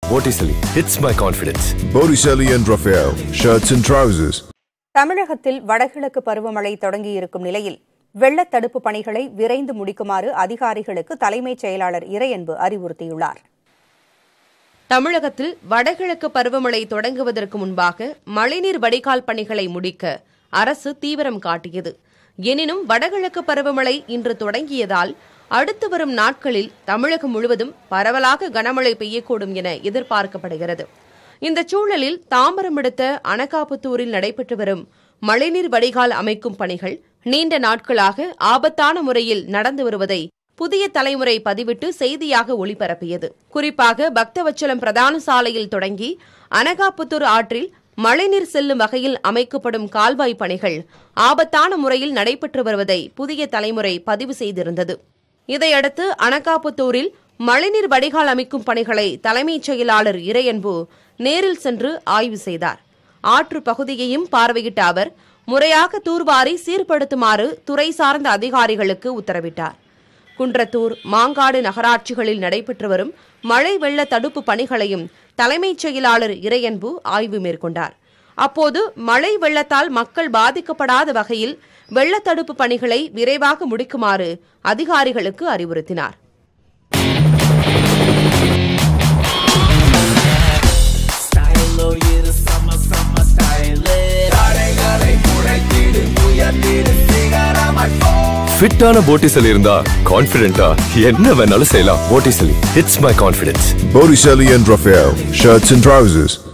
Botticelli hits my confidence. Botticelli and Raphael, shirts and trousers. தமிழகத்தில் வடகிழக்கு பருவமழை தொடங்கியிருக்கும் நிலையில் வெள்ளத் தடுப்பு பணிகளை விரைந்து முடிக்குமாறு அதிகாரிகளுக்கு தலைமைச் செயலாளர் இறையன்பு அறிவுறுத்தியுள்ளார் தமிழகத்தில் வடகிழக்கு பருவமழை தொடங்குவதற்கு முன்பாக மழைநீர் வடிகால் பணிகளை முடிக்க அரசு தீவிரம் காட்டியது எனினும் வடகிழக்கு பருவமழை இன்று தொடங்கியதால் அடுத்து வரும் நாட்களில் தமிழகம் முழுவதும் பரவலாக கனமழை பெய்யக்கூடும் என எதிர்பார்க்கப்படுகிறது இந்த சூழலில் தாம்பரம் அடுத்த அனகாபுத்தூரில் நடைபெற்று வரும் மழைநீர் வடிகால் அமைக்கும் பணிகள் நீண்ட நாட்களாக ஆபத்தான முறையில் நடந்து வருவதை புதிய தலைமுறை பதிவிட்டு செய்தியாக ஒளிபரப்பியது குறிப்பாக பக்தவச்சலம் பிரதான சாலையில் தொடங்கி அனகாபுத்தூர் ஆற்றில் மழைநீர் செல்லும் வகையில் அமைக்கப்படும் கால்வாய் பணிகள் ஆபத்தான முறையில் நடைபெற்று வருவதை புதிய தலைமுறை பதிவு செய்திருந்தது இதையடுத்து அனகாபுத்தூரில் மழைநீர் வடிகால் அமைக்கும் பணிகளை தலைமைச் செயலாளர் இறையன்பு நேரில் சென்று ஆய்வு செய்தார் ஆற்று பகுதியையும் பார்வையிட்ட அவர் முறையாக தூர்வாரி சீர்படுத்துமாறு துறை சார்ந்த அதிகாரிகளுக்கு உத்தரவிட்டார் குன்றத்தூர் மாங்காடு நகராட்சிகளில் நடைபெற்று வரும் மழை வெள்ள தடுப்பு பணிகளையும் தலைமைச் செயலாளர் இறையன்பு ஆய்வு மேற்கொண்டார் அப்போது மழை வெள்ளத்தால் மக்கள் பாதிக்கப்படாத வகையில் வெள்ள தடுப்பு பணிகளை விரைவாக முடிக்குமாறு அதிகாரிகளுக்கு அறிவுறுத்தினார் ஃபிட்டான போட்டிசலி இருந்தா கான்ஃபிடென்ட்டா என்ன வேணாலும் செய்யலாம் Botticelli hits my confidence. Botticelli and Raphael, shirts and trousers.